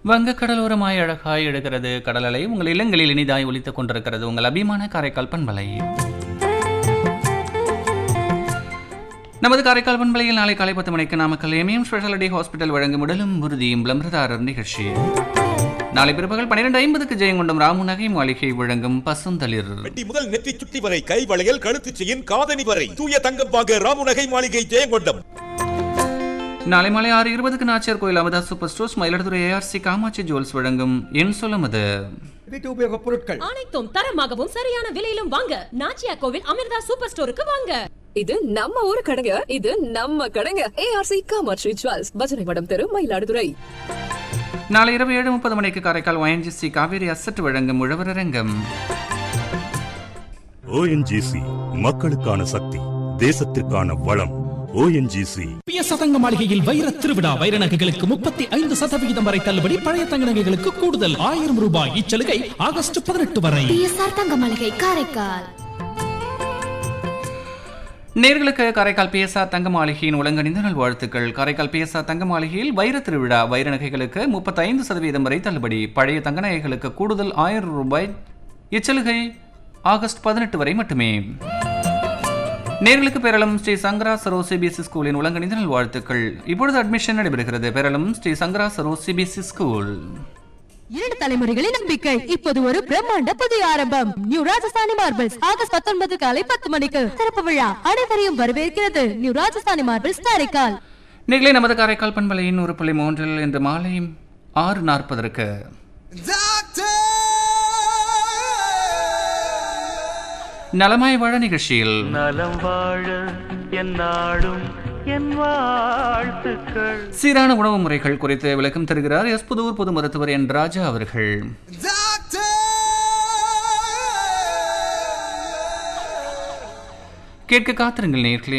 வங்கக்கடலோரமாய் அழகாய் எடுக்கிறது கடலலை உங்கள் இல்லங்களில் இனிதாய் ஒலித்துக் கொண்டிருக்கிறது உங்கள் அபிமான காரைக்கால் பண்பலை நமது காரைக்கால் பண்பலையில் நாளை காலை பத்து மணிக்கு நாமக்கல் எம்எம் ஸ்பெஷாலிட்டி ஹாஸ்பிட்டல் வழங்கும் உடலும் உறுதியும் விளம்பரதாரர் நிகழ்ச்சி நாளை பிற்பகல் பன்னிரெண்டு ஐம்பதுக்கு ஜெயங்கொண்டம் ராமு நகை மாளிகை வழங்கும் பசுந்தளிர் வெட்டி முதல் நெற்றி சுட்டி வரை கை வளையல் கழுத்து செயின் காதணி வரை தூய தங்கம் வாங்க ராமுநகை மாளிகை ஜெயங்கொண்டம் நாளை மாலை ஆறு இருபதுக்கு Nachiyar Koil Amatha super stores Mayiladuthurai ARC Kamatchi jewels வழங்கும் என் சொல்லுமது வீட்டு உபயோக பொருட்கள் அனைத்தும் தரமாகவும் சரியான விலையிலும் வாங்க நாச்சியா கோவில் அமிர்தா சூப்பர் ஸ்டோருக்கு வாங்க இது நம்ம ஊரு கடைங்க இது நம்ம கடைங்க ஏஆர்சி காமாட்சி ஜுவல்ஸ் பஜனை மடம் தெரு மயிலாடுதுறை நாளை இரவு ஏழு முப்பது மணிக்கு காரைக்கால் ஒயன்ஜிசி காவேரி அசட் வழங்கும் உழவரங்கம் ஓஎன்ஜிசி மக்களுக்கான சக்தி தேசத்திற்கான வளம் ஓஎன்ஜிசி பிய சதங்க மாளிகையில் வைர திருவிழா வைர நகைகளுக்கு முப்பத்தி ஐந்து சதவிகிதம் வரை தள்ளுபடி பழைய தங்க நகைகளுக்கு கூடுதல் ஆயிரம் ரூபாய் இச்சலுகை ஆகஸ்ட் பதினெட்டு வரை பிஎஸ்ஆர் தங்க மளிகை காரைக்கால் நேர்களுக்கு காரைக்கால் பிஎஸ்ஆர் தங்க மாளிகையின் உலங்கணிந்த நல் வாழ்த்துக்கள் காரைக்கால் பிஎஸ்ஆர் தங்க மாளிகையில் வைர திருவிழா வைர நகைகளுக்கு முப்பத்தைந்து சதவீதம் வரை தள்ளுபடி பழைய தங்க நகைகளுக்கு கூடுதல் ஆயிரம் ரூபாய் இச்சலுகை ஆகஸ்ட் பதினெட்டு வரை மட்டுமே நேர்களுக்கு பேரளம் ஸ்ரீ சங்கரா சரோ சிபிஎஸ்சி ஸ்கூலின் உலங்கணிந்த நல் வாழ்த்துக்கள் இப்பொழுது அட்மிஷன் நடைபெறுகிறது பேரளம் ஸ்ரீ சங்கரா சரோ சிபிஎஸ்சி ஸ்கூல் இரண்டு தலைமுறைகளின் நம்பிக்கை இப்போது ஒரு பிரம்மாண்ட புதிய ஆரம்பம் நியூ ராஜஸ்தானி மார்பிள்ஸ் ஆகஸ்ட் பத்தொன்பது காலை பத்து மணிக்கு திறப்பு விழா அனைவரையும் வரவேற்கிறது நியூ ராஜஸ்தானி மார்பிள்ஸ் காரைக்கால் நீங்களே நமது காரைக்கால் பண்பலையின் ஒரு புள்ளி மூன்றில் இன்று மாலை ஆறு நாற்பதற்கு நலமாய் வாழ நிகழ்ச்சியில் நலம் வாழ என் நாடும் என் வாழ்த்துக்கள் சீரான உணவு முறைகள் குறித்து விளக்கம் தருகிறார் எஸ் புதூர் பொது மருத்துவர் என் ராஜா அவர்கள் கேட்க காத்திருங்கள் நேர்களே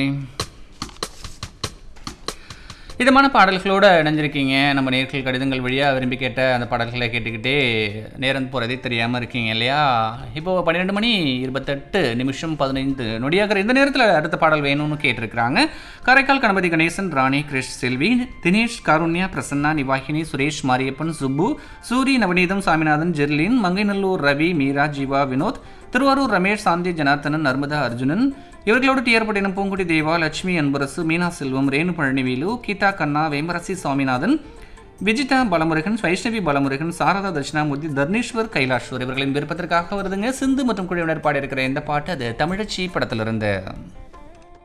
இதமான பாடல்களோடு இணைஞ்சிருக்கீங்க நம்ம நேர்கள் கடிதங்கள் வழியாக விரும்பி கேட்ட அந்த பாடல்களை கேட்டுக்கிட்டே நேரம் போகிறதே தெரியாமல் இருக்கீங்க இல்லையா இப்போது பன்னிரெண்டு மணி இருபத்தெட்டு நிமிஷம் பதினைந்து நொடியாகிற இந்த நேரத்தில் அடுத்த பாடல் வேணும்னு கேட்டிருக்கிறாங்க காரைக்கால் கணபதி கணேசன் ராணி கிரிஷ் செல்வி தினேஷ் காருண்யா பிரசன்னா நிவாகினி சுரேஷ் மாரியப்பன் சுப்பு சூரி நவநீதம் சாமிநாதன் ஜெர்லின் மங்கைநல்லூர் ரவி மீரா ஜீவா வினோத் திருவாரூர் ரமேஷ் சாந்தி ஜனார்த்தனன் நர்மதா அர்ஜுனன் இவர்களோடு டிஆர்பட்டினம் பூங்குடி தேவா லட்சுமி அன்பரசு மீனா செல்வம் ரேணு பழனிவேலு கீதா கண்ணா வேமரசி சுவாமிநாதன் விஜிதா பலமுருகன் வைஷ்ணவி பலமுருகன் சாரதா தட்சிணாமூர்த்தி தர்ணேஸ்வர் கைலாஷ்வர் இவர்களின் விருப்பத்திற்காக வருதுங்க சிந்து மற்றும் குழுவினர் பாடியிருக்கிற இந்த பாட்டு அது தமிழச்சி படத்திலிருந்து